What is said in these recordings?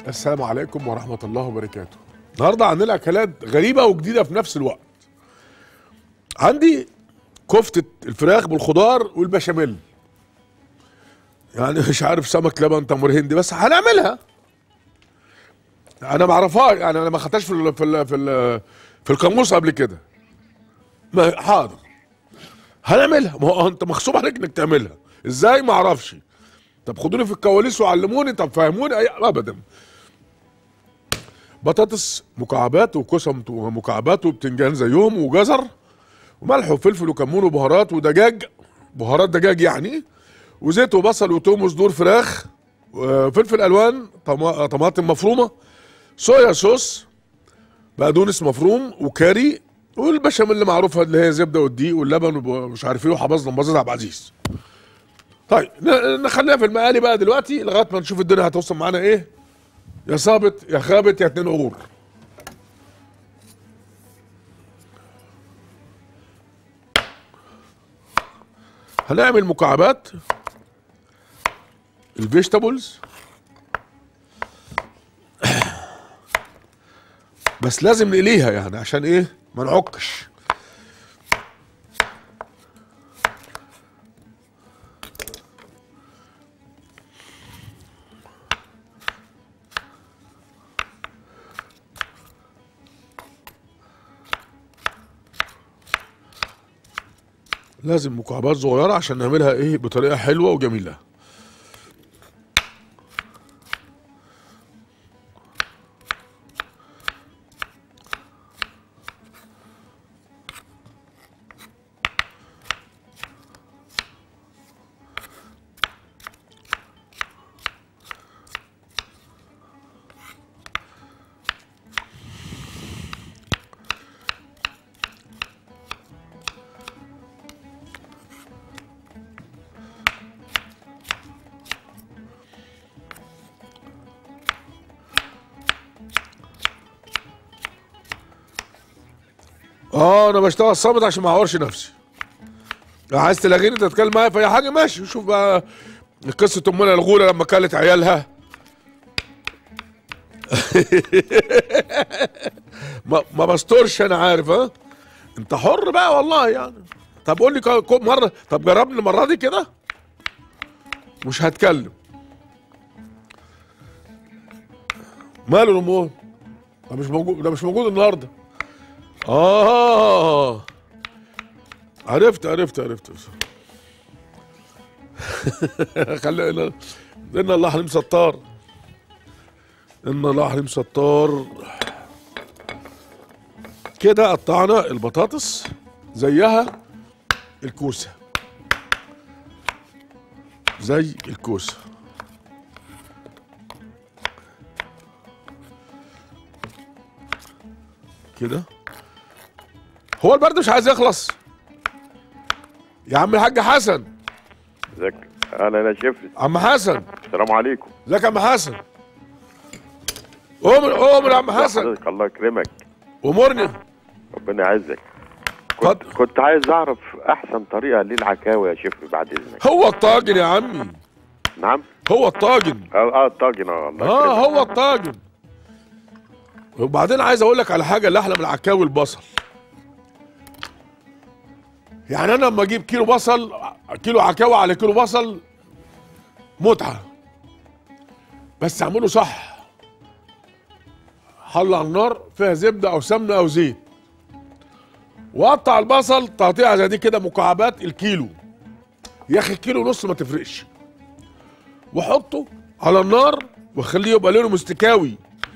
السلام عليكم ورحمة الله وبركاته النهاردة عندنا أكلات غريبة وجديدة في نفس الوقت عندي كفتة الفراخ بالخضار والبشاميل يعني مش عارف سمك لبن تمر هندي بس هنعملها انا ما اعرفهاش يعني انا ما خدتهاش في ال في ال في ال في القاموس قبل كده ما حاضر هنعملها ما هو انت مغصوب عليك انك تعملها ازاي ما اعرفش طب خدوني في الكواليس وعلموني طب فهموني أي ابدا بطاطس مكعبات وكوسه مت- مكعبات وبتنجان زيهم وجزر وملح وفلفل وكمون وبهارات ودجاج بهارات دجاج يعني وزيت وبصل وتوم وصدور فراخ وفلفل الوان طما- طماطم مفرومه صويا صوص بقدونس مفروم وكاري والبشاميل اللي معروفه اللي هي زبده والدقيق واللبن ومش عارف ايه وحبظنا مبازة عبد العزيز طيب ن- نخليها في المقالي بقى دلوقتي لغايه ما نشوف الدنيا هتوصل معانا ايه يا صابت يا خابت يا اتنين عور هنعمل مكعبات الفيجيتابلز بس لازم نقليها يعني عشان ايه ما نعكش لازم مكعبات صغيرة عشان نعملها ايه بطريقة حلوة وجميلة اه انا بشتغل صامت عشان ما اعورش نفسي عايز تلاغيني تتكلم معايا في اي حاجه ماشي شوف بقى قصه امنا الغوله لما كلت عيالها ما ما بسترش انا عارف ها انت حر بقى والله يعني طب قول لي كو- كو- مره طب جربني المره دي كده مش هتكلم ماله الامور ده مش موجود ده مش موجود النهارده اه عرفت عرفت عرفت خلينا ان الله حليم ستار ان الله حليم ستار كده قطعنا البطاطس زيها الكوسه زي الكوسه كده هو البرد مش عايز يخلص يا عم الحاج حسن ازيك اهلا يا شيف عم حسن السلام عليكم ازيك يا عم حسن قوم قوم يا عم حسن حضرتك الله يكرمك امرني ربنا يعزك كنت, اتفضل. كنت عايز اعرف احسن طريقه للعكاوي يا شيف بعد اذنك هو الطاجن يا عمي نعم هو الطاجن اه اه الطاجن اه الله اه يكرمك هو الطاجن وبعدين عايز اقول لك على حاجه اللي احلى من العكاوي البصل يعني انا لما اجيب كيلو بصل كيلو عكاوي على كيلو بصل متعه بس اعمله صح حله على النار فيها زبده او سمنه او زيت وقطع البصل تقطيعه زي دي كده مكعبات الكيلو يا اخي كيلو ونص ما تفرقش واحطه على النار واخليه يبقى لونه مستكاوي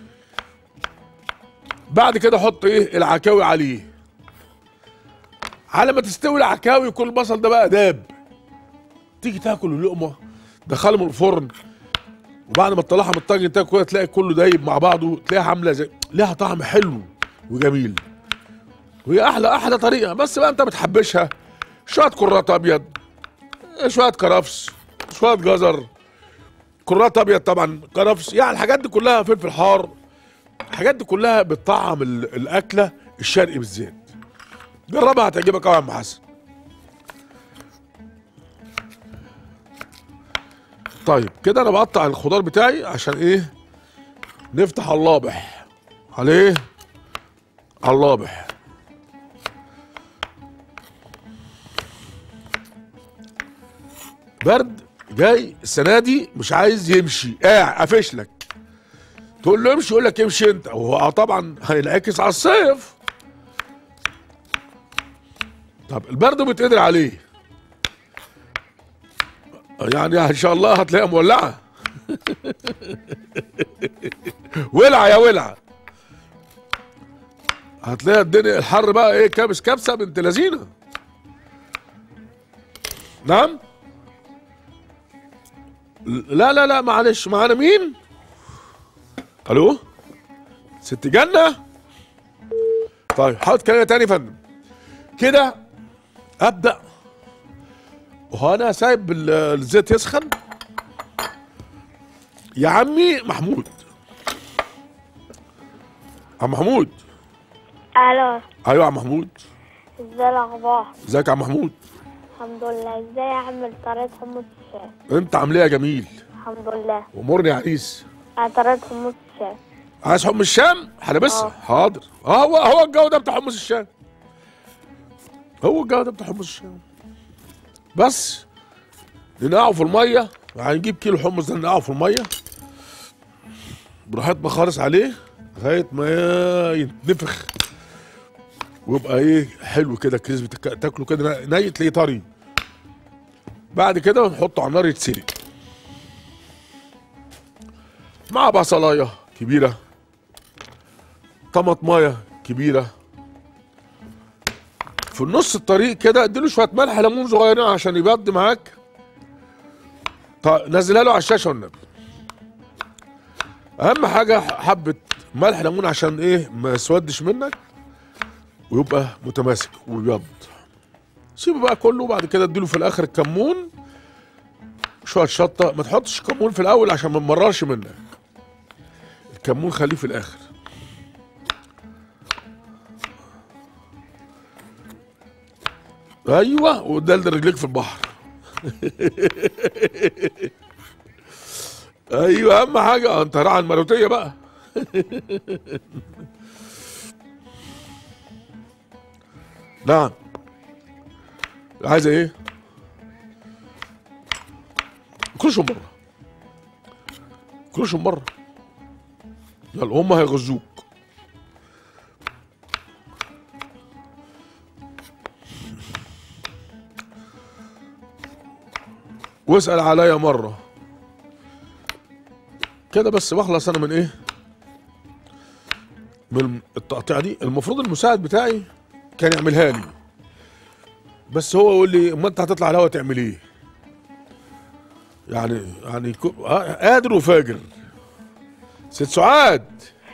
بعد كده احط ايه العكاوي عليه على ما تستوي العكاوي يكون البصل ده بقى داب تيجي تاكل اللقمه دخله من الفرن وبعد ما تطلعها من الطاجن تاكل كده تلاقي كله دايب مع بعضه تلاقيها عامله زي ليها طعم حلو وجميل وهي احلى احلى طريقه بس بقى انت بتحبشها شويه كرات ابيض شويه كرفس شويه جزر كرات ابيض طبعا كرفس يعني الحاجات دي كلها فلفل حار الحاجات دي كلها بتطعم ال- الاكله الشرقي بالذات جربها هتعجبك قوي يا عم حسن طيب كده انا بقطع الخضار بتاعي عشان ايه نفتح اللابح عليه اللابح برد جاي السنه دي مش عايز يمشي قاعد قافش لك تقول له امشي يقول لك امشي انت وهو طبعا هينعكس على الصيف طب البرد بيتقدر عليه يعني ان شاء الله هتلاقيها مولعه ولع يا ولع هتلاقي الدنيا الحر بقى ايه كابس كبسه بنت لذينه نعم لا لا لا معلش معانا مين الو ست جنة طيب حاول كلمة تاني يا فندم كده ابدأ وهو انا سايب ال- الزيت يسخن يا عمي محمود عم محمود الو ايوه يا عم محمود ازاي الاخبار ازيك يا عم محمود الحمد لله ازاي اعمل طريقه حمص الشام انت عامل ايه يا جميل الحمد لله امورني يا عريس انا طريقه حمص الشام عايز حمص الشام هلبسها اه. حاضر اه هو هو الجو ده بتاع حمص الشام هو الجو ده بتاع حمص الشام بس ننقعه في الميه هنجيب كيلو حمص ده ننقعه في الميه براحتنا خالص عليه لغايه ما يتنفخ ويبقى ايه حلو كده كريسبي تك- تاكله كده ني تلاقيه طري بعد كده نحطه على النار يتسلق مع بصلايه كبيره طماطمايه كبيره في النص الطريق كده اديله شويه ملح ليمون صغيرين عشان يبض معاك طيب نزلها له على الشاشه والنبي اهم حاجه حبه ملح ليمون عشان ايه ما يسودش منك ويبقى متماسك ويبيض سيبه بقى كله وبعد كده اديله في الاخر الكمون شويه شطه ما تحطش كمون في الاول عشان ما نمررش منك الكمون خليه في الاخر ايوه ودلدل رجليك في البحر ايوه اهم حاجه انت راعي المروتيه بقى نعم عايزه ايه كلش من بره كلش من بره يلا هم هيغزوك واسأل عليا مرة كده بس بخلص انا من ايه من التقطيع دي المفروض المساعد بتاعي كان يعملها لي بس هو يقول لي اما انت هتطلع الهوا تعمل ايه يعني يعني كو- آه، قادر وفاجر ست سعاد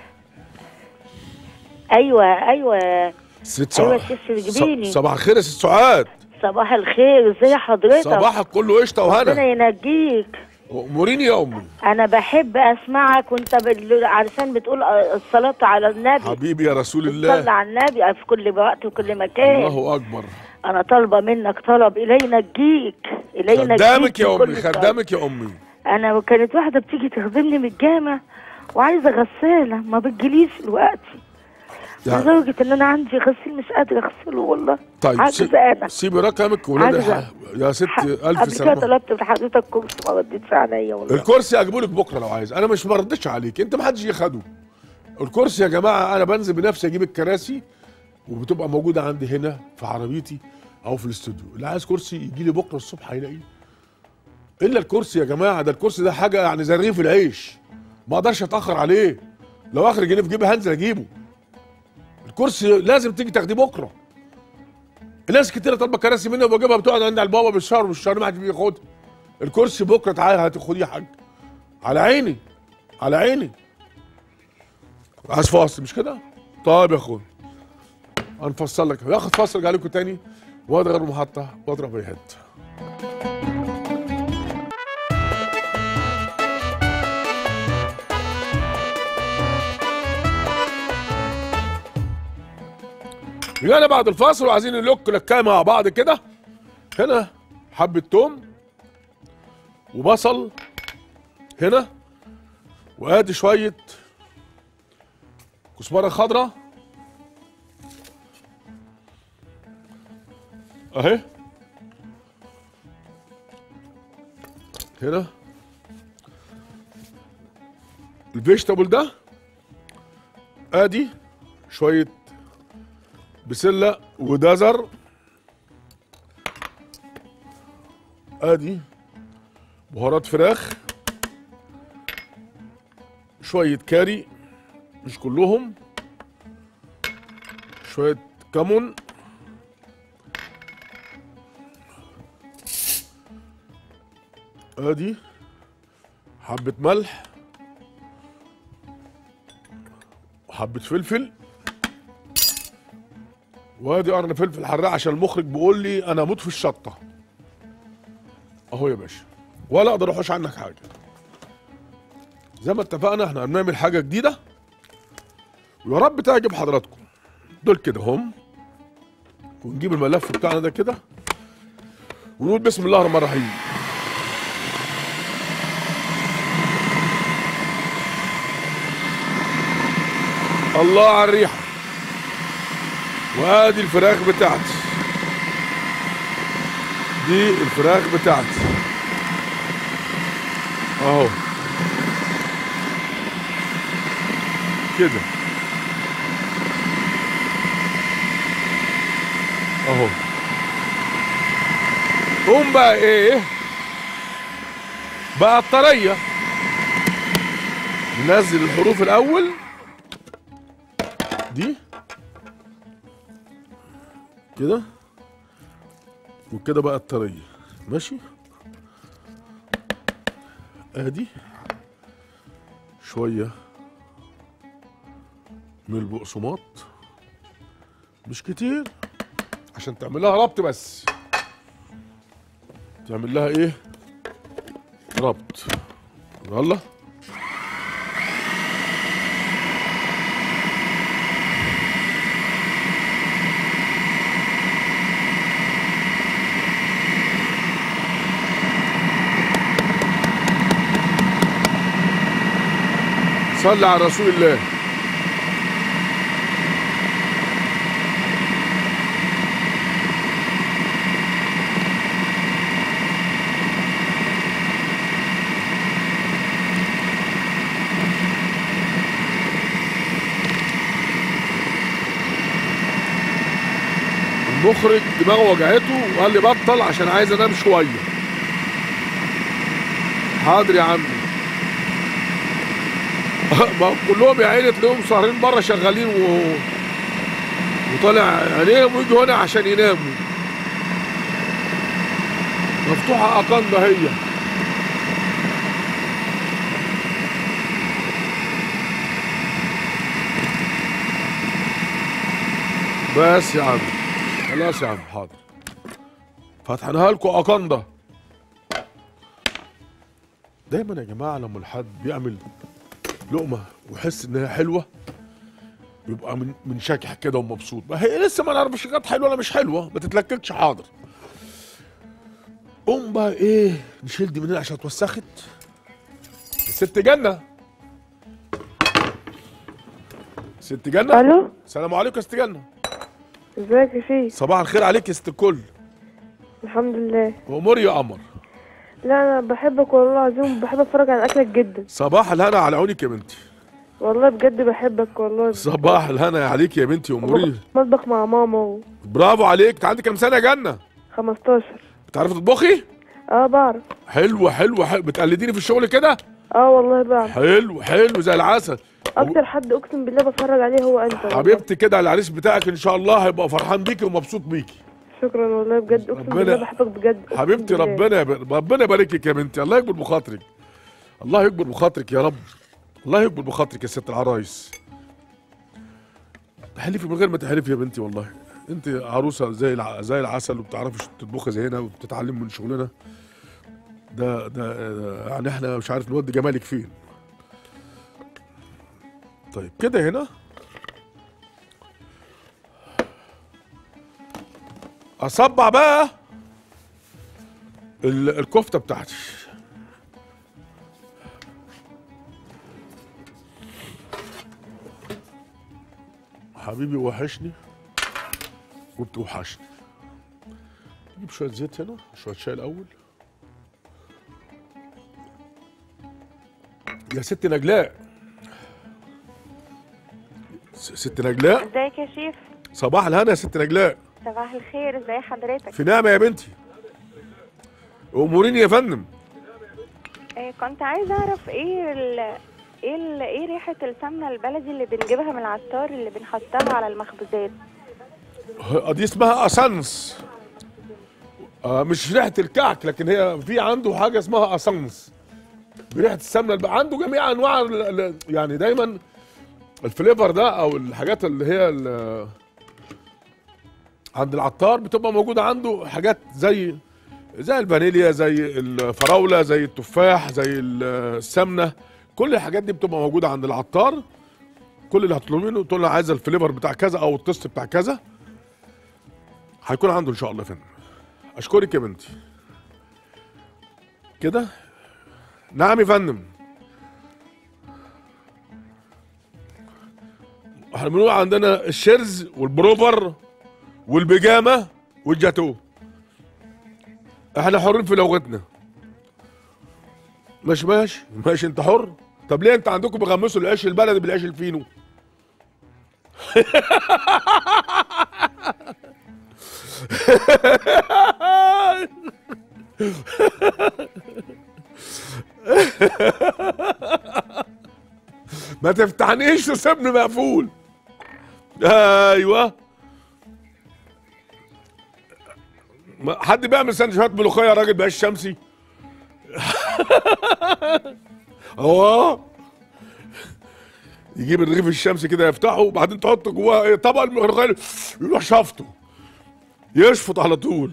ايوه ايوه ست أيوة سعاد يا ست الجبيني. ص- صباح الخير يا ست سعاد صباح الخير ازي حضرتك صباحك كله قشطه ربنا وهنا ينجيك اموريني يا امي انا بحب اسمعك وانت بال... علشان بتقول الصلاه على النبي حبيبي يا رسول صلى الله على النبي في كل وقت وكل مكان الله اكبر انا طالبه منك طلب الي ينجيك الي ينجيك خدامك يا من امي كل شر. خدامك يا امي انا كانت واحده بتيجي تخدمني من الجامع وعايزه غساله ما بتجيليش دلوقتي يعني لدرجه ان انا عندي غسيل مش قادره اغسله والله طيب عاجزه سي- انا سيبي رقمك ولادي عاجزة. ح- يا ست ح- الف قبل كده سلامه طلبت من حضرتك كرسي ما ردتش عليا والله الكرسي اجيبه لك بكره لو عايز انا مش بردش عليك انت ما حدش يخده الكرسي يا جماعه انا بنزل بنفسي اجيب الكراسي وبتبقى موجوده عندي هنا في عربيتي او في الاستوديو اللي عايز كرسي يجي لي بكره الصبح هيلاقيه الا الكرسي يا جماعه ده الكرسي ده حاجه يعني زي رغيف العيش ما اقدرش اتاخر عليه لو اخر جنيه في جيبي هنزل اجيبه الكرسي لازم تيجي تاخديه بكره ناس كتير طالبه كراسي مني وبجيبها بتقعد عند البابا بالشهر والشهر ما حدش بياخدها الكرسي بكره تعالى هتاخديه يا حاج على عيني على عيني عايز فاصل مش كده؟ طيب يا اخويا هنفصل لك هاخد فاصل ارجع لكم تاني واضغط المحطه واضرب الهيد رجعنا بعد الفاصل وعايزين نلوك لكايه مع بعض كده هنا حبه توم وبصل هنا وادي شويه كزبره خضراء اهي هنا الفيجيتابل ده ادي شويه بسله وجزر ادي بهارات فراخ شويه كاري مش كلهم شويه كمون ادي حبه ملح وحبه فلفل وادي قرن فلفل حراق عشان المخرج بيقول لي انا اموت في الشطه اهو يا باشا ولا اقدر احوش عنك حاجه زي ما اتفقنا احنا هنعمل حاجه جديده ويا رب تعجب حضراتكم دول كده هم ونجيب الملف بتاعنا ده كده ونقول بسم الله الرحمن الرحيم الله على الريحه وادي الفراخ بتاعتي دي الفراخ بتاعتي اهو كده اهو قوم بقى ايه بقى الطريه ننزل الحروف الاول دي كده وكده بقى الطريه ماشي ادي شويه من البقسماط مش كتير عشان تعمل لها ربط بس تعمل لها ايه ربط يلا صلي على رسول الله المخرج دماغه وجعته وقال لي بطل عشان عايز انام شويه حاضر يا عمي ما كلهم يا عيني تلاقيهم سهرين بره شغالين و... وطالع عينيهم ويجوا هنا عشان يناموا مفتوحة أقنده هي بس يا عم خلاص يا عم حاضر فتحناها لكم أقنده دايما يا جماعة لما الحد بيعمل لقمه ويحس انها حلوه يبقى من منشكح كده ومبسوط ما هي لسه ما نعرفش كانت حلوه ولا مش حلوه ما تتلككش حاضر قوم بقى ايه نشيل دي من هنا عشان اتوسخت ست جنه ست جنه الو السلام عليكم يا ست جنه ازيك يا شيخ صباح الخير عليك يا ست الكل الحمد لله اموري يا قمر لا انا بحبك والله العظيم بحب اتفرج على اكلك جدا صباح الهنا على عونك يا بنتي والله بجد بحبك والله صباح الهنا عليك يا بنتي اموري مطبخ مع ماما و برافو عليك انت عندك كام سنه يا جنه 15 بتعرفي تطبخي اه بعرف حلو حلو حلو بتقلديني في الشغل كده اه والله بعرف حلو حلو زي العسل اكتر حد اقسم بالله بتفرج عليه هو انت والله. حبيبتي كده العريس بتاعك ان شاء الله هيبقى فرحان بيكي ومبسوط بيكي شكرا والله بجد اقسم ربنا- بالله بحبك بجد أقسم حبيبتي بالله. ربنا يب- ربنا يبارك لك يا بنتي الله يكبر بخاطرك الله يكبر بخاطرك يا رب الله يكبر بخاطرك يا ست العرايس تحلفي من غير ما تحلفي يا بنتي والله انت عروسه زي الع... زي العسل وبتعرفي تطبخي زينا وبتتعلمي من شغلنا ده ده ده- يعني احنا مش عارف نودي جمالك فين طيب كده هنا اصبع بقى ال- الكفته بتاعتي حبيبي وحشني وبتوحشني نجيب شويه زيت هنا شويه شاي الاول يا ست نجلاء س- ست نجلاء ازيك يا شيف صباح الهنا يا ست نجلاء صباح الخير ازي حضرتك في نعمه يا بنتي اموريني يا فندم آه كنت عايزه اعرف ايه ال... ايه ال... ايه ريحه السمنه البلدي اللي بنجيبها من العطار اللي بنحطها على المخبوزات ه- دي اسمها اسانس آه مش ريحه الكعك لكن هي في عنده حاجه اسمها اسانس بريحه السمنه الب... عنده جميع انواع ال... ال... يعني دايما الفليفر ده او الحاجات اللي هي ال... عند العطار بتبقى موجوده عنده حاجات زي زي الفانيليا زي الفراوله زي التفاح زي ال- السمنه كل الحاجات دي بتبقى موجوده عند العطار كل اللي هتطلبيه منه تقول له عايز الفليفر بتاع كذا او التست بتاع كذا هيكون عنده ان شاء الله يا فندم اشكرك يا بنتي كده نعم يا فندم احنا بنقول عندنا الشرز والبروفر والبيجامه والجاتو احنا حرين في لغتنا مش ماشي ماشي انت حر طب ليه انت عندكم بيغمسوا العيش البلدي بالعيش الفينو ما تفتحنيش وسيبني مقفول ايوه ما- حد بيعمل سندوتشات ملوخيه يا راجل بعيش شمسي اه يجيب الرغيف الشمسي كده يفتحه وبعدين تحط جواه ايه طبق الملوخيه يروح شافطه يشفط على طول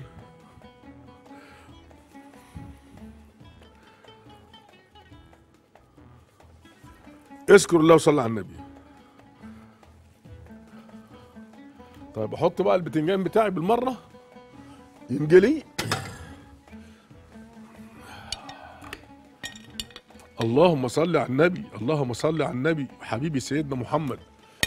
اذكر الله وصلي على النبي طيب احط بقى البتنجان بتاعي بالمره ينجلي اللهم صل على النبي اللهم صل على النبي حبيبي سيدنا محمد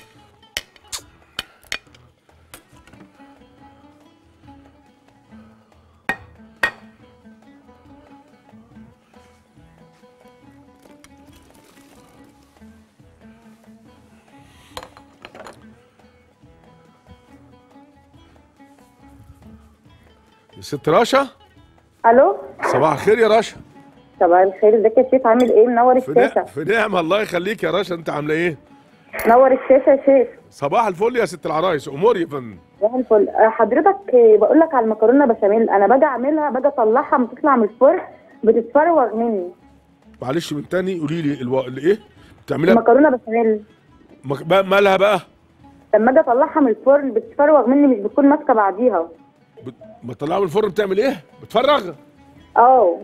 يا ست رشا الو صباح الخير يا رشا صباح الخير ازيك يا شيف عامل ايه منور في, نع... الشاشه في نعمة الله يخليك يا رشا انت عامله ايه منور الشاشه يا شيف صباح الفل يا ست العرايس امور يا فندم صباح الفل آه، حضرتك آه، بقول لك على المكرونه بشاميل انا باجي اعملها باجي اطلعها لما تطلع من الفرن بتتفروغ مني معلش من تاني قولي لي الو... الايه بتعمليها المكرونه بشاميل مك... بقى مالها بقى لما اجي اطلعها من الفرن بتتفروغ مني مش بتكون ماسكه بعضيها بت... ما تطلعها من الفرن بتعمل ايه بتفرغ اه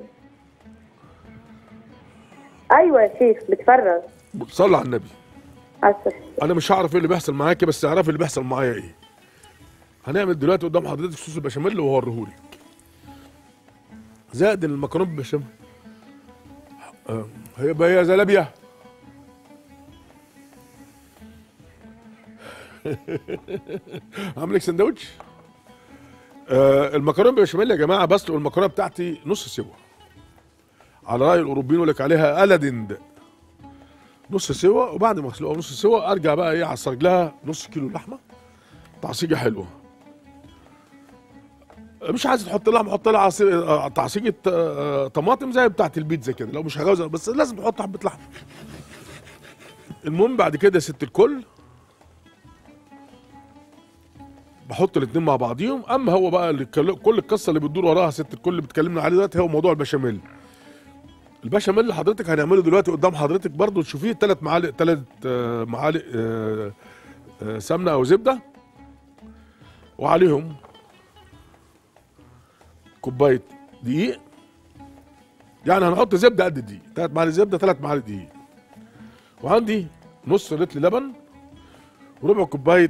ايوه يا شيف بتفرغ صلي على النبي اسف انا مش هعرف ايه اللي بيحصل معاكي بس اعرفي اللي بيحصل معايا ايه هنعمل دلوقتي قدام حضرتك صوص البشاميل وهوريهولك زائد المكرونه بالبشاميل آه، هيبقى هي زلابيا عامل لك سندوتش آه المكرونه بالبشاميل يا جماعه بسلق المكرونه بتاعتي نص سوا على راي الاوروبيين يقول لك عليها الادند نص سوا وبعد ما اسلقها نص سوا ارجع بقى ايه اعصج لها نص كيلو لحمه تعصيجه حلوه مش عايز تحط لها حط لها عصير آه، تعصيجه آه، طماطم زي بتاعه البيتزا كده لو مش عاوزها بس لازم تحط حبه لحمه المهم بعد كده يا ست الكل بحط الاتنين مع بعضيهم اما هو بقى اللي كل كل القصه اللي بتدور وراها ست الكل اللي بتكلمنا عليه دلوقتي هو موضوع البشاميل البشاميل اللي حضرتك هنعمله دلوقتي قدام حضرتك برضو تشوفيه ثلاث معالق ثلاث معالق آه، آه، سمنه او زبده وعليهم كوبايه دقيق يعني هنحط زبده قد الدقيق ثلاث معالق زبده ثلاث معالق دقيق وعندي نص لتر لبن وربع كوبايه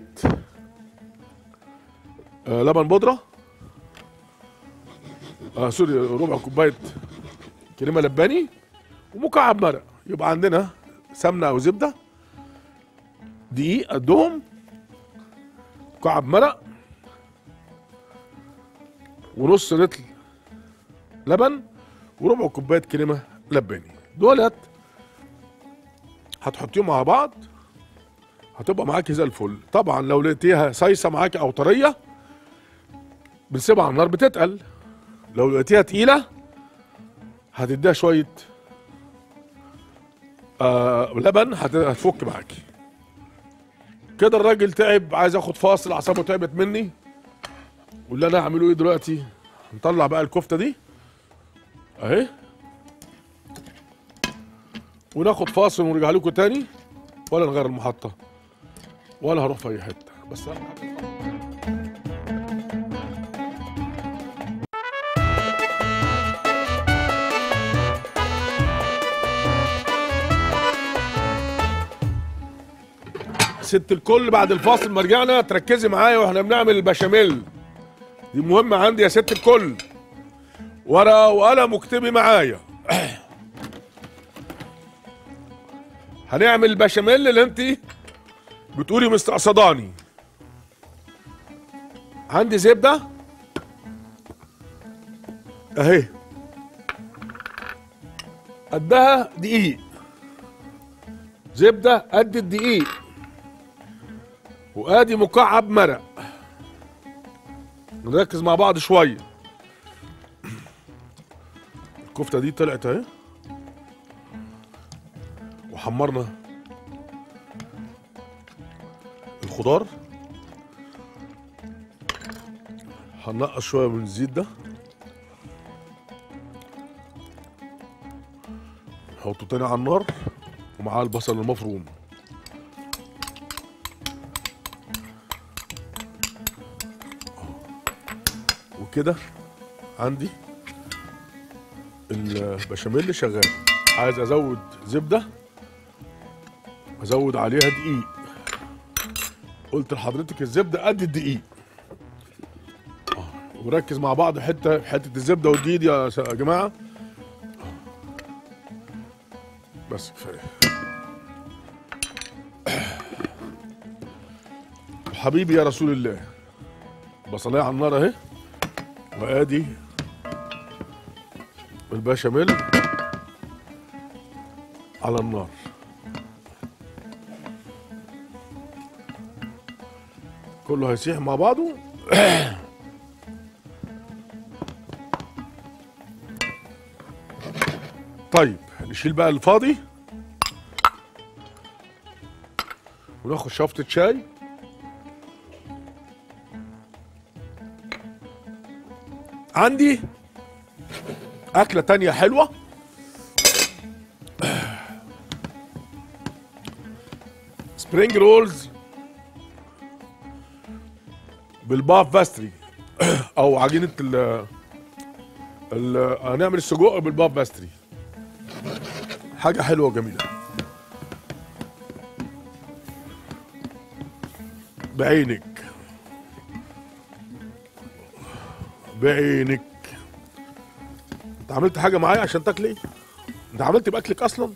آه لبن بودره آه سوري ربع كوبايه كريمه لباني ومكعب مرق يبقى عندنا سمنه او زبده دقيق قدهم مكعب مرق ونص لتر لبن وربع كوبايه كريمه لباني دولت هتحطيهم مع بعض هتبقى معاكي زي الفل طبعا لو لقيتيها صيصه معاكي او طريه بنسيبها على النار بتتقل لو لقيتيها تقيله هتديها شويه آه لبن هت- هتفك معاكي كده الراجل تعب عايز اخد فاصل اعصابه تعبت مني واللي انا هعمله ايه دلوقتي نطلع بقى الكفته دي اهي وناخد فاصل ونرجع لكم تاني ولا نغير المحطه ولا هروح في اي حته بس أهم حاجة ست الكل بعد الفاصل ما رجعنا تركزي معايا واحنا بنعمل البشاميل دي مهمة عندي يا ست الكل ورقة وقلم واكتبي معايا هنعمل البشاميل اللي انت بتقولي مستقصداني عندي زبدة اهي قدها دقيق زبدة قد الدقيق وادي مكعب مرق نركز مع بعض شويه الكفته دي طلعت اهي وحمرنا الخضار هنقص شويه من الزيت ده نحطه تاني على النار ومعاه البصل المفروم وكده عندي البشاميل شغال عايز ازود زبده ازود عليها دقيق قلت لحضرتك الزبده قد الدقيق آه، وركز مع بعض حته حته الزبده والدقيق دي يا س- يا جماعه آه. بس كفايه حبيبي يا رسول الله بصلايه على النار اهي وادي البشاميل على النار كله هيسيح مع بعضه طيب نشيل بقى الفاضي وناخد شفطة شاي عندي أكلة تانية حلوة سبرينج رولز بالباف باستري او عجينة ال ال هنعمل السجق بالباف باستري حاجة حلوة وجميلة بعينك بعينك انت عملت حاجة معايا عشان تاكلي انت عملت باكلك اصلا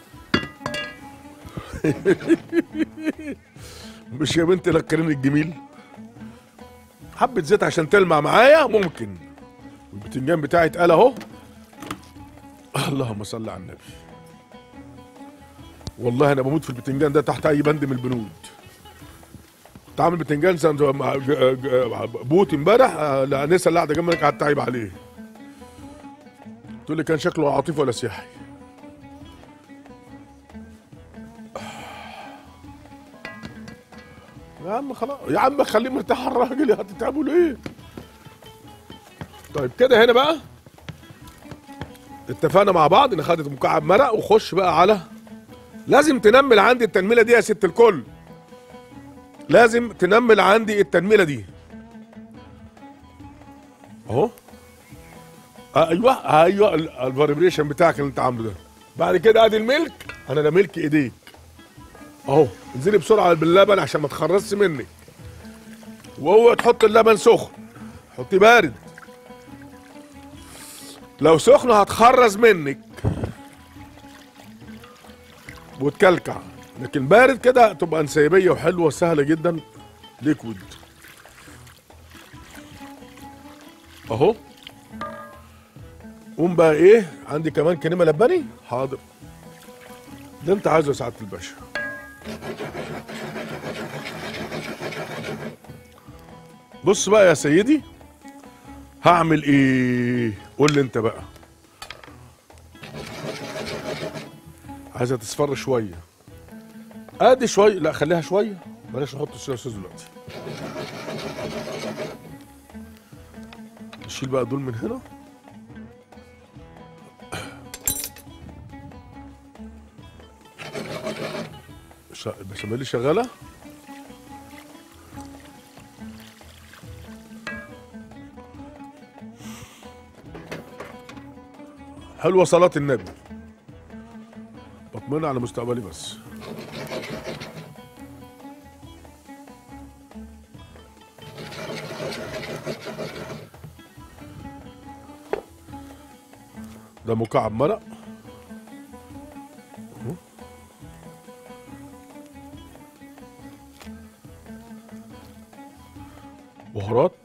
مش يا بنتي لكرين الجميل حبة زيت عشان تلمع معايا ممكن والبتنجان بتاعي اتقال اهو اللهم صل على النبي والله انا بموت في البتنجان ده تحت اي بند من البنود كنت عامل بتنجان سند- مع- ج- ج- بوت امبارح آه، الانسه اللي قاعده جنبك قعدت تعيب عليه تقول لي كان شكله عاطفي ولا سياحي يا عم خلاص يا عم خليه مرتاح الراجل يا هتتعبوا ليه طيب كده هنا بقى اتفقنا مع بعض ان خدت مكعب مرق وخش بقى على لازم تنمل عندي التنميله دي يا ست الكل لازم تنمل عندي التنميله دي اهو آه، ايوه ايوه ال- الفايبريشن بتاعك اللي انت عامله ده بعد كده ادي الملك انا ده ملك ايديك اهو انزلي بسرعه باللبن عشان ما تخرجش منك واوعي تحط اللبن سخن حطيه بارد لو سخن هتخرز منك وتكلكع لكن بارد كده تبقى انسيابيه وحلوه وسهله جدا ليكويد اهو قوم بقى ايه عندي كمان كريمه لباني حاضر اللي انت عايزه يا سعاده الباشا بص بقى يا سيدي هعمل ايه قول لي انت بقى عايزها تصفر شويه ادي شويه لا خليها شويه بلاش نحط الصويا صوص دلوقتي نشيل بقى دول من هنا شا- البشاميل شغاله حلوه صلاه النبي بطمن على مستقبلي بس ده مكعب مرق أهو. بهارات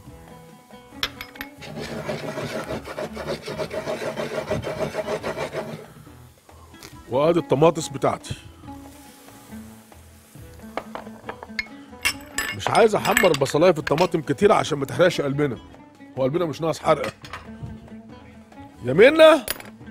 وادي الطماطس بتاعتي مش عايز احمر البصلايه في الطماطم كتير عشان ما تحرقش قلبنا هو قلبنا مش ناقص حرقه يا منى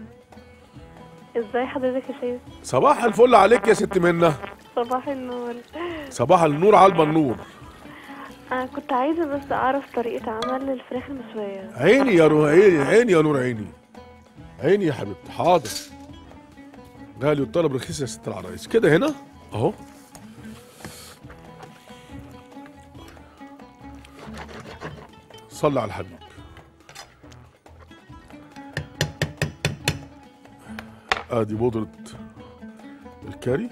ازاي حضرتك يا شيخ صباح الفل عليك يا ست منى صباح النور صباح النور على النور انا كنت عايزه بس اعرف طريقه عمل الفراخ المشويه عيني يا نور عيني عيني يا نور عيني عيني يا حبيبتي حاضر غالي والطلب رخيص يا ست العرايس كده هنا اهو صلي على الحبيب ادي بودرة الكاري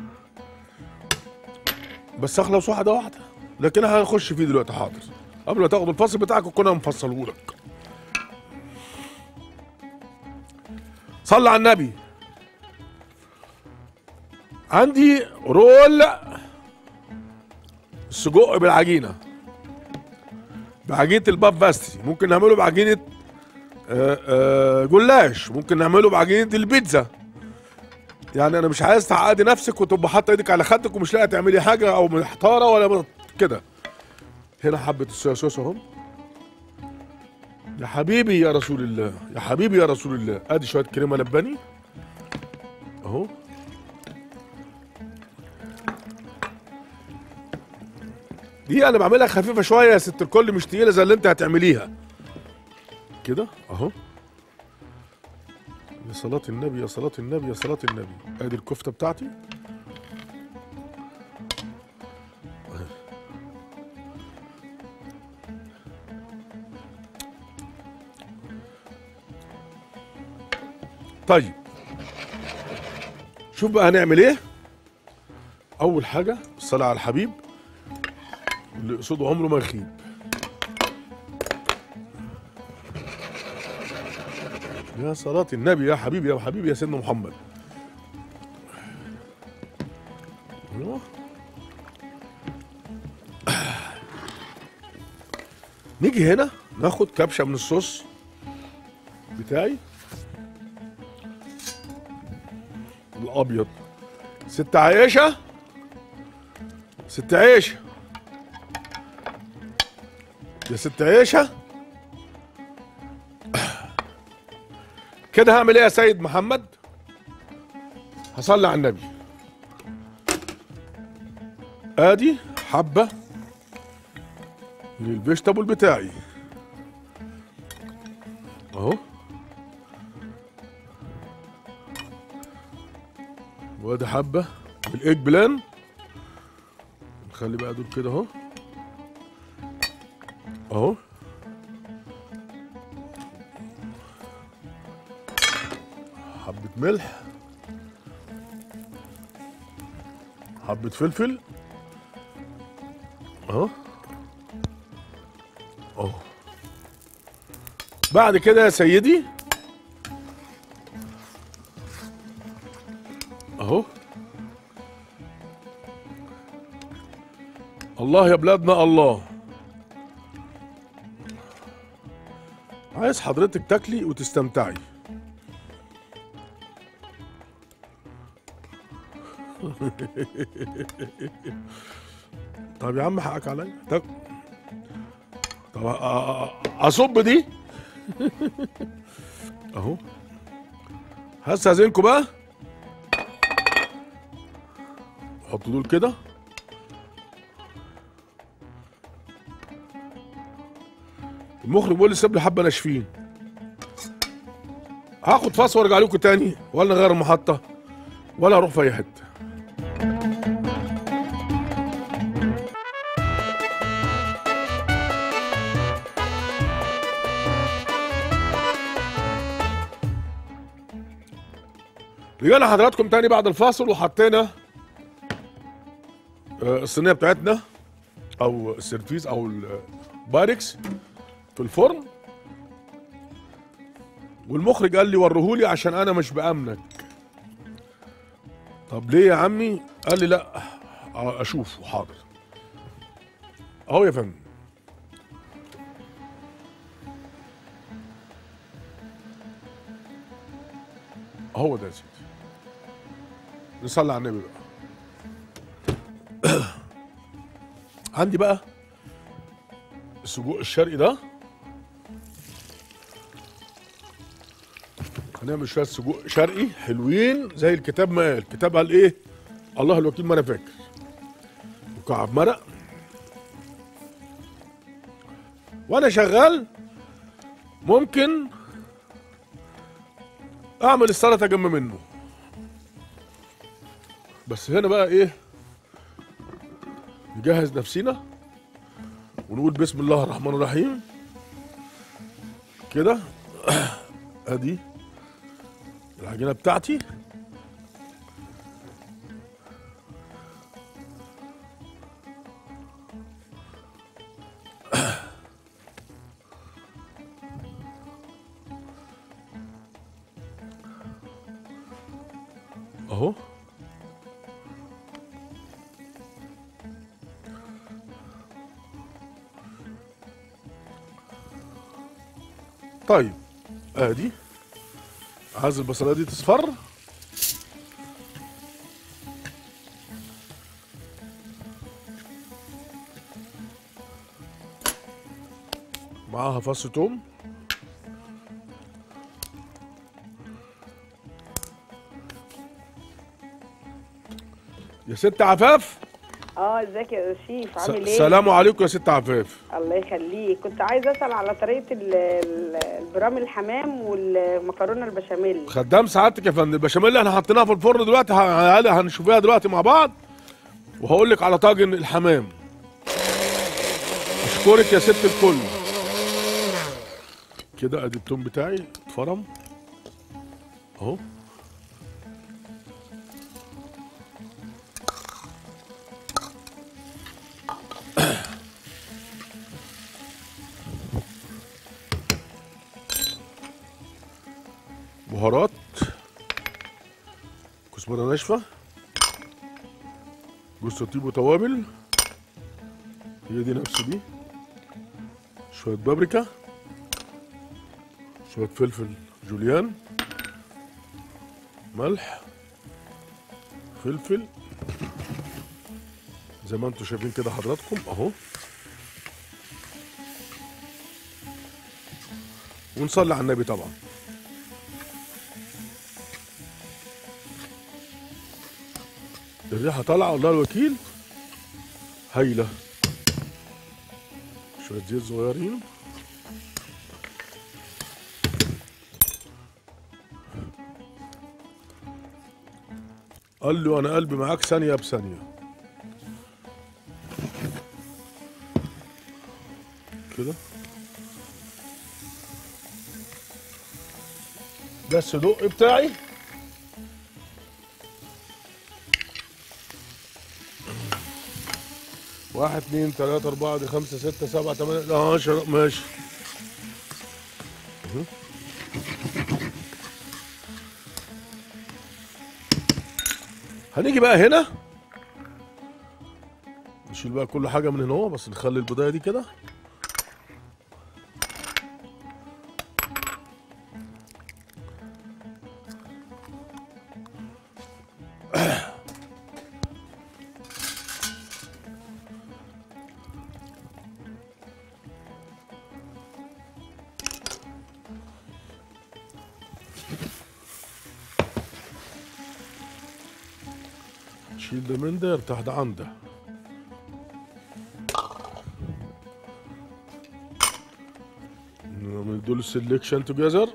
بس اخلص واحدة واحدة لكن هنخش فيه دلوقتي حاضر قبل ما تاخد الفصل بتاعك كنا مفصله لك صلى على النبي عندي رول سجق بالعجينه بعجينه الباب باستري ممكن نعمله بعجينه آه، آه، جلاش ممكن نعمله بعجينه البيتزا يعني انا مش عايز تعقدي نفسك وتبقى حاطه ايدك على خدك ومش لاقي تعملي حاجه او محتاره ولا كده هنا حبه الصويا صوص اهم يا حبيبي يا رسول الله يا حبيبي يا رسول الله ادي شويه كريمه لباني اهو دي انا بعملها خفيفه شويه يا ست الكل مش تقيله زي اللي انت هتعمليها كده اهو يا صلاة النبي يا صلاة النبي يا صلاة النبي ادي الكفتة بتاعتي طيب شوف بقى هنعمل ايه اول حاجه الصلاه على الحبيب اللي يقصده عمره ما يخيب يا صلاة النبي يا حبيبي يا حبيبي يا سيدنا محمد أيوه. نيجي هنا ناخد كبشه من الصوص بتاعي الابيض ست عيشه ست عيشه يا ست عيشه كده هعمل ايه يا سيد محمد هصلي على النبي ادي حبه للفيجيتابل بتاعي اهو وادي حبه بالايج بلان نخلي بقى دول كده اهو اهو حبه ملح حبه فلفل اهو اهو بعد كده يا سيدي اهو الله يا بلادنا الله عايز حضرتك تاكلي وتستمتعي طب يا عم حقك عليا طب طب أ- أ- أ- اصب دي اهو هستاذنكم بقى حطوا دول كده المخرج بيقول لي سيب لي حبه ناشفين هاخد فاص وارجع لكم تاني ولا نغير المحطه ولا اروح في اي حته رجعنا حضراتكم تاني بعد الفاصل وحطينا آه، الصينيه بتاعتنا او السيرفيس او البايركس في الفرن والمخرج قال لي وريهولي عشان انا مش بامنك طب ليه يا عمي قال لي لا آه، اشوف حاضر اهو يا فندم هو ده يا سيدي نصلي على النبي بقى عندي بقى السجق الشرقي ده هنعمل شويه سجق شرقي حلوين زي الكتاب ما قال الكتاب قال ايه الله الوكيل ما انا فاكر وكعب مرق وانا شغال ممكن اعمل السلطه جنب منه بس هنا بقى ايه نجهز نفسينا ونقول بسم الله الرحمن الرحيم كده ادي العجينه بتاعتي اهو طيب ادي عايز البصلايه دي تصفر معاها فص توم يا ست عفاف اه ازيك يا شيف س- عامل ايه؟ سلام عليكم يا ست عفاف الله يخليك كنت عايزه اسال على طريقه ال- ال- البرام الحمام والمكرونه البشاميل خدام سعادتك يا فندم البشاميل اللي احنا حاطينها في الفرن دلوقتي ه- هنشوفها دلوقتي مع بعض وهقول لك على طاجن الحمام اشكرك يا ست الكل كده ادي التوم بتاعي اتفرم اهو بهارات كزبره ناشفه جوز الطيب وتوابل هي دي نفس دي شويه بابريكا شويه فلفل جوليان ملح فلفل زي ما انتم شايفين كده حضراتكم اهو ونصلي على النبي طبعا الريحه طالعه والله الوكيل هايله شويه زيت صغيرين قال له انا قلبي معاك ثانيه بثانيه كده ده الصدق بتاعي واحد اتنين تلاتة أربعة دي خمسة ستة سبعة تمانية ده عشرة ماشي أهو. هنيجي بقى هنا نشيل بقى كل حاجة من هنا اهو بس نخلي البضاية دي كده نشيل ده من ده يرتاح ده عن ده نعمل دول سيلكشن توجذر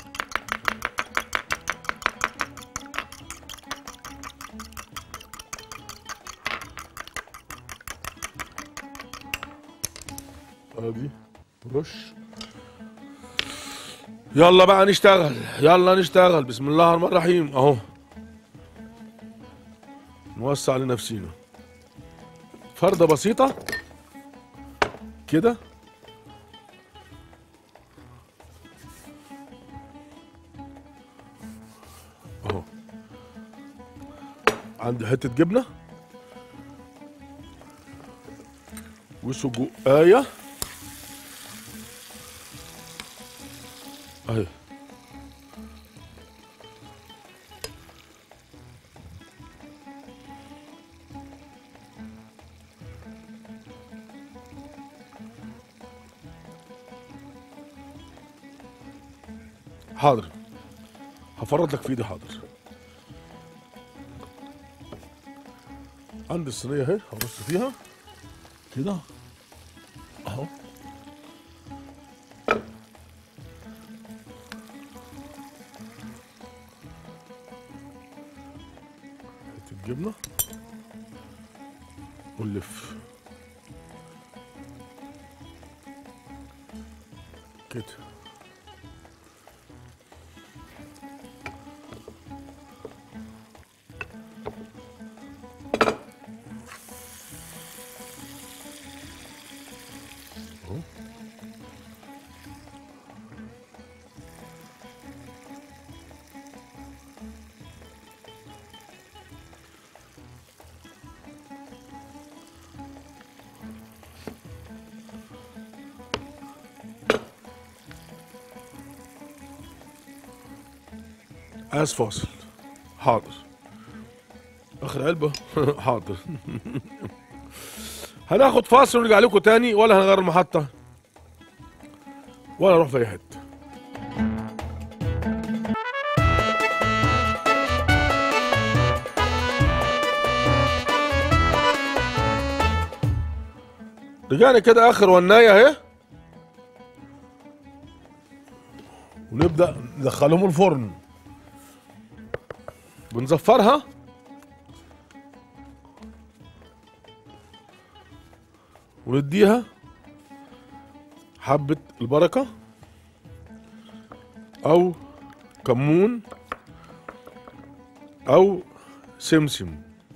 ادي رش يلا بقى نشتغل يلا نشتغل بسم الله الرحمن الرحيم اهو نوسع لنفسينا فردة بسيطة كده اهو عندي حتة جبنة وسجقاية اهي حاضر هفرط لك في ايدي حاضر عندي الصينية اهي هرص فيها كده اهو حتة جبنة ونلف كده عايز فاصل حاضر اخر علبة حاضر هناخد فاصل ونرجع لكم تاني ولا هنغير المحطة ولا نروح في اي حتة رجعنا كده اخر وناية اهي ونبدأ ندخلهم الفرن بنزفرها ونديها حبة البركة أو كمون أو سمسم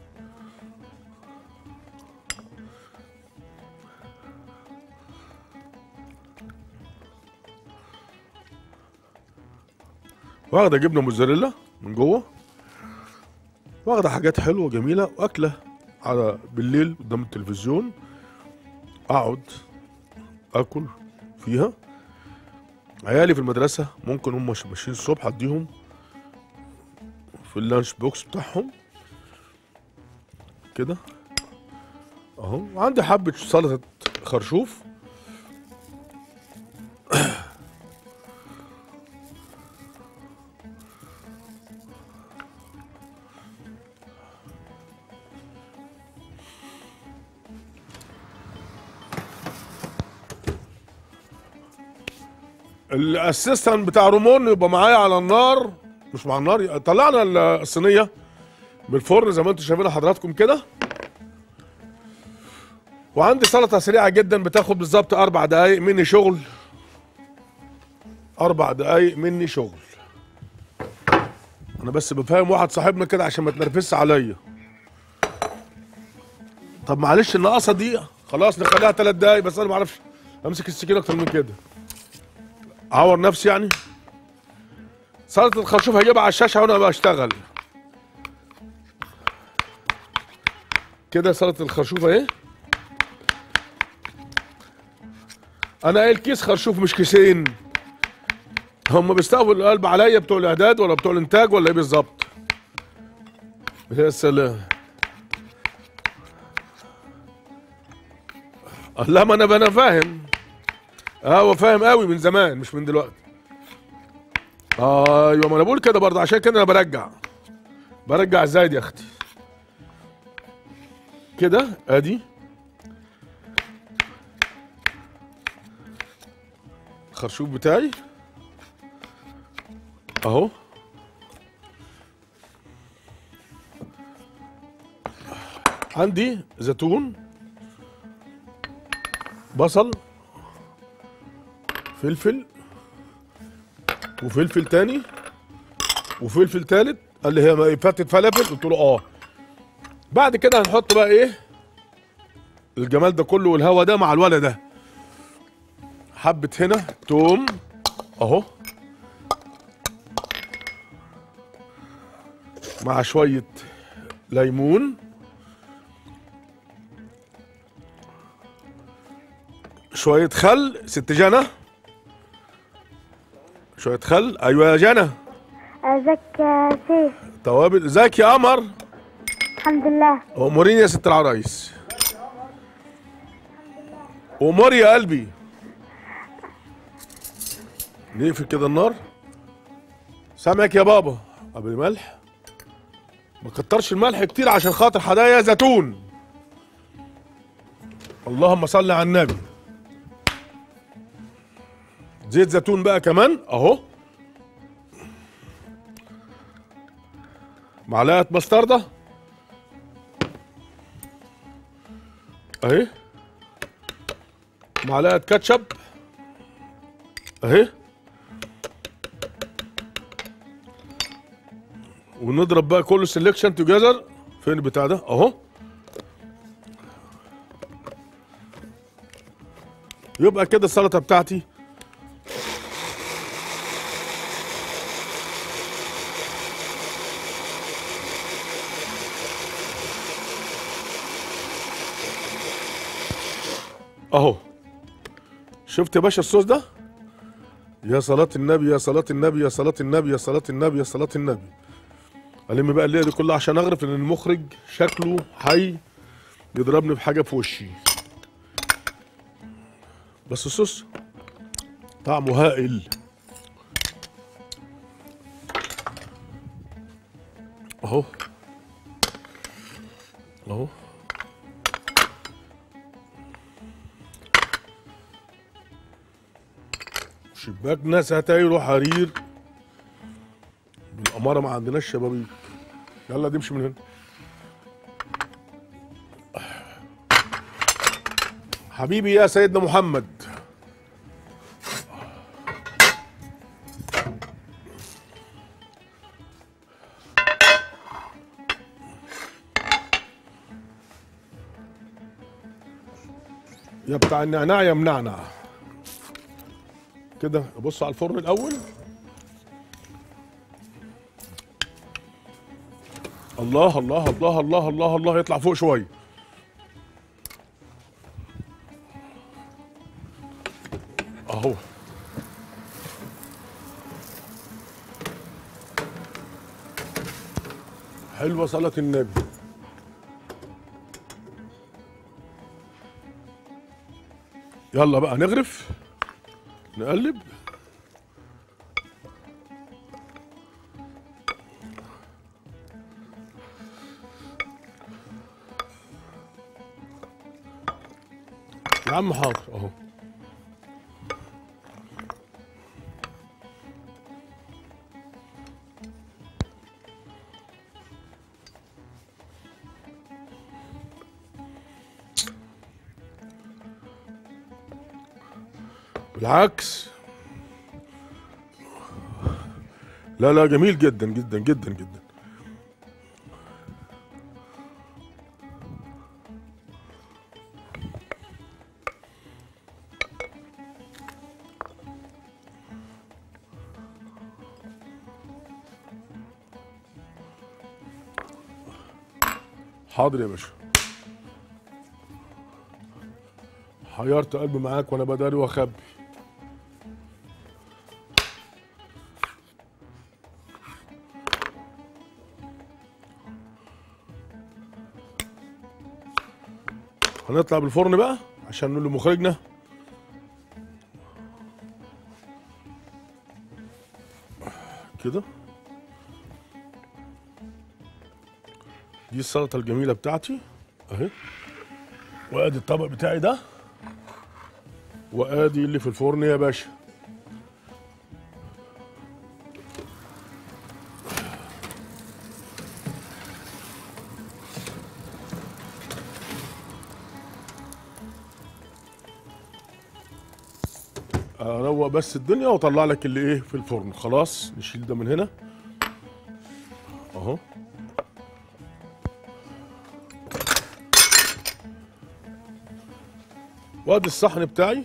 واخدة جبنة موزاريلا من جوه واخدة حاجات حلوة جميلة وأكلة على بالليل قدام التلفزيون أقعد آكل فيها عيالي في المدرسة ممكن هم مش- ماشيين الصبح أديهم في اللانش بوكس بتاعهم كده أهو وعندي حبة سلطة خرشوف الاسيستنت بتاع رومون يبقى معايا على النار مش مع النار طلعنا ال- الصينيه من الفرن زي ما انتم شايفين حضراتكم كده وعندي سلطه سريعه جدا بتاخد بالظبط اربع دقايق مني شغل اربع دقايق مني شغل انا بس بفهم واحد صاحبنا كده عشان ما تنرفزش عليا طب معلش النقصه دي خلاص نخليها ثلاث دقايق بس انا ما اعرفش امسك السكين اكتر من كده اعور نفسي يعني سلطة الخرشوف هجيبها على الشاشة وانا بشتغل كده سلطة الخرشوف اهي انا قايل كيس خرشوف مش كيسين هم بيستقبلوا القلب عليا بتوع الاعداد ولا بتوع الانتاج ولا ايه بالظبط يا سلام لا ما انا انا فاهم اه هو فاهم قوي من زمان مش من دلوقتي ايوه ما انا بقول كده برضه عشان كده انا برجع برجع زايد يا اختي كده ادي الخرشوف بتاعي اهو عندي زيتون بصل فلفل وفلفل تاني وفلفل تالت قال لي هي ما- فتت فلافل قلت له اه بعد كده هنحط بقى ايه الجمال ده كله والهوا ده مع الولد ده حبة هنا توم اهو مع شوية ليمون شوية خل ست جنى شوية خل ايوه يا جنى ازيك يا سيف توابل ازيك يا قمر الحمد لله اموريني يا ست العرايس اموري يا قلبي نقفل كده النار سامعك يا بابا قبل ملح ما كترش الملح كتير عشان خاطر حدايا زيتون اللهم صل على النبي زيت زيتون بقى كمان اهو معلقه مستردة اهي معلقه كاتشب اهي ونضرب بقى كل سelection توجذر فين البتاع ده اهو يبقى كده السلطه بتاعتي اهو شفت يا باشا الصوص ده يا صلاة النبي يا صلاة النبي يا صلاة النبي يا صلاة النبي يا صلاة النبي ألم بقى الليلة دي كلها عشان أغرف إن المخرج شكله حي يضربني بحاجة في وشي بس الصوص طعمه هائل أهو أهو شباكنا ستاير وحرير بالأمارة ما عندناش شبابيك يلا نمشي من هنا حبيبي يا سيدنا محمد يا بتاع النعناع يا منعنع كده ابص على الفرن الاول الله الله الله الله الله الله يطلع فوق شويه اهو حلوه صلاه النبي يلا بقى نغرف نقلب يا عم حاضر اهو بالعكس لا لا جميل جدا جدا جدا جدا حاضر يا باشا حيرت قلبي معاك وانا بداري واخبي هنطلع بالفرن بقى عشان نقول لمخرجنا كده دي السلطه الجميله بتاعتي اهي وادي الطبق بتاعي ده وادي اللي في الفرن يا باشا اروق بس الدنيا واطلع لك اللي ايه في الفرن خلاص نشيل ده من هنا اهو وادي الصحن بتاعي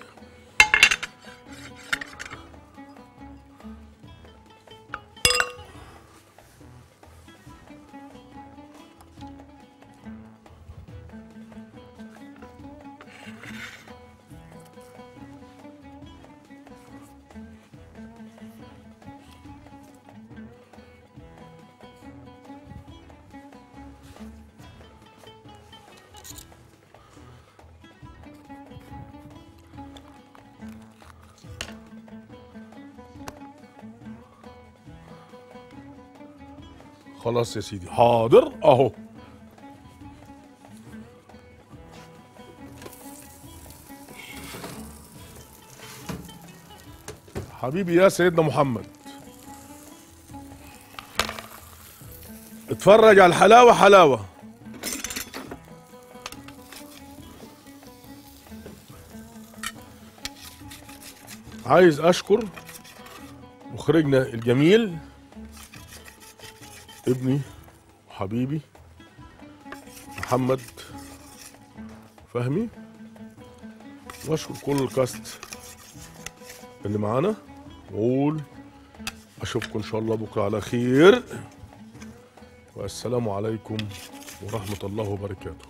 خلاص يا سيدي حاضر اهو حبيبي يا سيدنا محمد اتفرج على الحلاوة حلاوة عايز اشكر مخرجنا الجميل ابني وحبيبي محمد فهمي واشكر كل الكاست اللي معانا واقول اشوفكم ان شاء الله بكره على خير والسلام عليكم ورحمه الله وبركاته